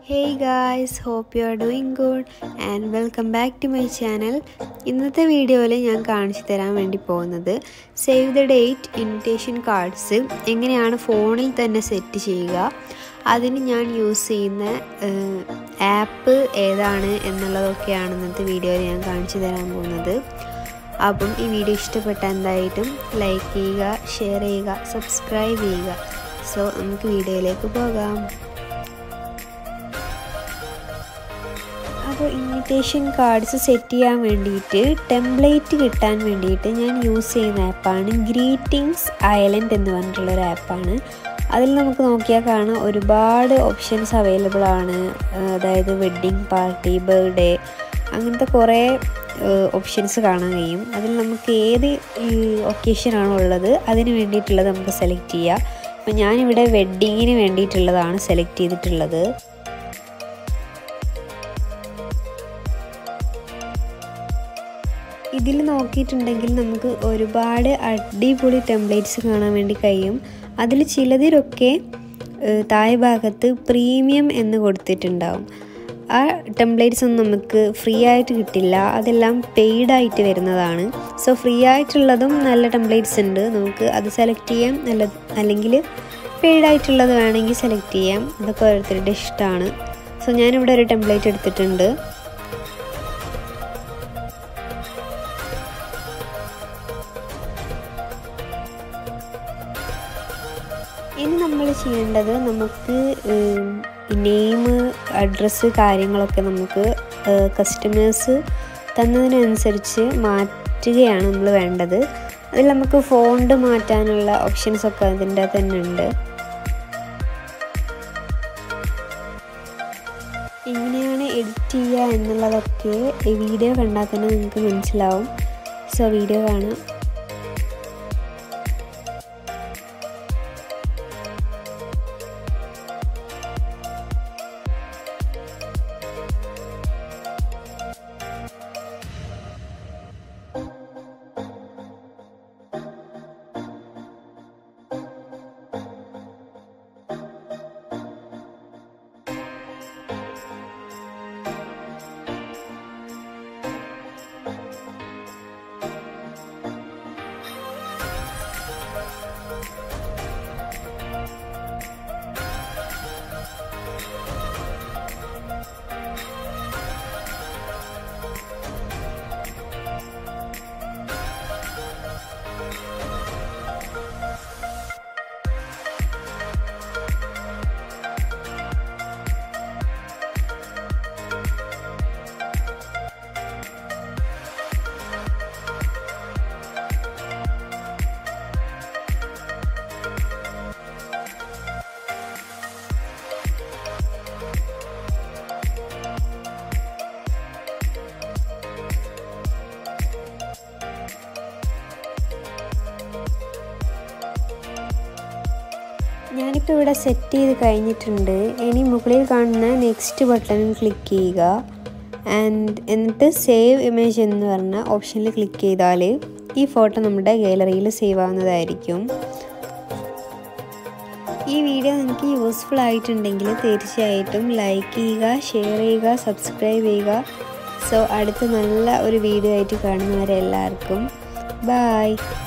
hey guys hope you are doing good and welcome back to my channel ഇന്നത്തെ വീഡിയോയിൽ ഞാൻ കാണിച്ചു തരാൻ വേണ്ടി പോകുന്നത് save the date invitation cards എങ്ങനെയാണ് ഫോണിൽ തന്നെ സെറ്റ് ചെയ്യുക അതിന് ഞാൻ യൂസ് ചെയ്യുന്ന ആപ്പ് ഏതാണ് എന്നുള്ളതൊക്കെയാണ് ഇന്നത്തെ വീഡിയോയിൽ ഞാൻ കാണിച്ചു തരാൻ പോകുന്നത് അപ്പം ഈ വീഡിയോ ഇഷ്ടപ്പെട്ട എന്തായിട്ടും ലൈക്ക് ചെയ്യുക ഷെയർ ചെയ്യുക സബ്സ്ക്രൈബ് ചെയ്യുക സോ നമുക്ക് വീഡിയോയിലേക്ക് പോകാം അപ്പോൾ ഇൻവിറ്റേഷൻ കാർഡ്സ് സെറ്റ് ചെയ്യാൻ വേണ്ടിയിട്ട് ടെംപ്ലേറ്റ് കിട്ടാൻ വേണ്ടിയിട്ട് ഞാൻ യൂസ് ചെയ്യുന്ന ആപ്പാണ് ഗ്രീറ്റിംഗ്സ് ഐലൻഡ് എന്ന് പറഞ്ഞിട്ടുള്ളൊരു ആപ്പാണ് അതിൽ നമുക്ക് നോക്കിയാൽ കാണാം ഒരുപാട് ഓപ്ഷൻസ് അവൈലബിൾ ആണ് അതായത് വെഡ്ഡിങ് പാർട്ടി ബർത്ത്ഡേ അങ്ങനത്തെ കുറേ ഓപ്ഷൻസ് കാണാൻ കഴിയും അതിൽ നമുക്ക് ഏത് ഒക്കേഷനാണോ ഉള്ളത് അതിന് വേണ്ടിയിട്ടുള്ളത് നമുക്ക് സെലക്ട് ചെയ്യാം അപ്പോൾ ഞാനിവിടെ വെഡ്ഡിങ്ങിന് വേണ്ടിയിട്ടുള്ളതാണ് സെലക്ട് ചെയ്തിട്ടുള്ളത് ഇതിൽ നോക്കിയിട്ടുണ്ടെങ്കിൽ നമുക്ക് ഒരുപാട് അടിപൊളി ടെംപ്ലേറ്റ്സ് കാണാൻ വേണ്ടി കഴിയും അതിൽ ചിലതിലൊക്കെ താഴെ ഭാഗത്ത് പ്രീമിയം എന്ന് കൊടുത്തിട്ടുണ്ടാവും ആ ടെംപ്ലേറ്റ്സ് ഒന്നും നമുക്ക് ഫ്രീ ആയിട്ട് കിട്ടില്ല അതെല്ലാം പെയ്ഡായിട്ട് വരുന്നതാണ് സോ ഫ്രീ ആയിട്ടുള്ളതും നല്ല ടെംപ്ലേറ്റ്സ് ഉണ്ട് നമുക്ക് അത് സെലക്ട് ചെയ്യാം നല്ല അല്ലെങ്കിൽ പെയ്ഡായിട്ടുള്ളത് വേണമെങ്കിൽ സെലക്ട് ചെയ്യാം അതൊക്കെ ഓരോരുത്തരുടെ ഇഷ്ടമാണ് സോ ഞാനിവിടെ ഒരു ടെംപ്ലേറ്റ് എടുത്തിട്ടുണ്ട് ഇനി നമ്മൾ ചെയ്യേണ്ടത് നമുക്ക് നെയിം അഡ്രസ്സ് കാര്യങ്ങളൊക്കെ നമുക്ക് കസ്റ്റമേഴ്സ് തന്നതിനനുസരിച്ച് മാറ്റുകയാണ് നമ്മൾ വേണ്ടത് അതിൽ നമുക്ക് ഫോണ്ട് മാറ്റാനുള്ള ഓപ്ഷൻസ് ഒക്കെ അതിൻ്റെ തന്നെ ഉണ്ട് എങ്ങനെയാണ് എഡിറ്റ് ചെയ്യുക എന്നുള്ളതൊക്കെ ഈ വീഡിയോ കണ്ടാൽ തന്നെ നിങ്ങൾക്ക് മനസ്സിലാവും സോ വീഡിയോ കാണാം ഞാനിപ്പോൾ ഇവിടെ സെറ്റ് ചെയ്ത് കഴിഞ്ഞിട്ടുണ്ട് ഇനി മുകളിൽ കാണുന്ന നെക്സ്റ്റ് ബട്ടണിൽ ക്ലിക്ക് ചെയ്യുക ആൻഡ് എന്നിട്ട് സേവ് ഇമേജ് എന്ന് പറഞ്ഞ ഓപ്ഷനിൽ ക്ലിക്ക് ചെയ്താൽ ഈ ഫോട്ടോ നമ്മുടെ ഗാലറിയിൽ സേവ് ആവുന്നതായിരിക്കും ഈ വീഡിയോ നിങ്ങൾക്ക് യൂസ്ഫുൾ ആയിട്ടുണ്ടെങ്കിൽ തീർച്ചയായിട്ടും ലൈക്ക് ചെയ്യുക ഷെയർ ചെയ്യുക സബ്സ്ക്രൈബ് ചെയ്യുക സോ അടുത്ത നല്ല ഒരു വീഡിയോ ആയിട്ട് കാണുന്നവരെല്ലാവർക്കും ബായ്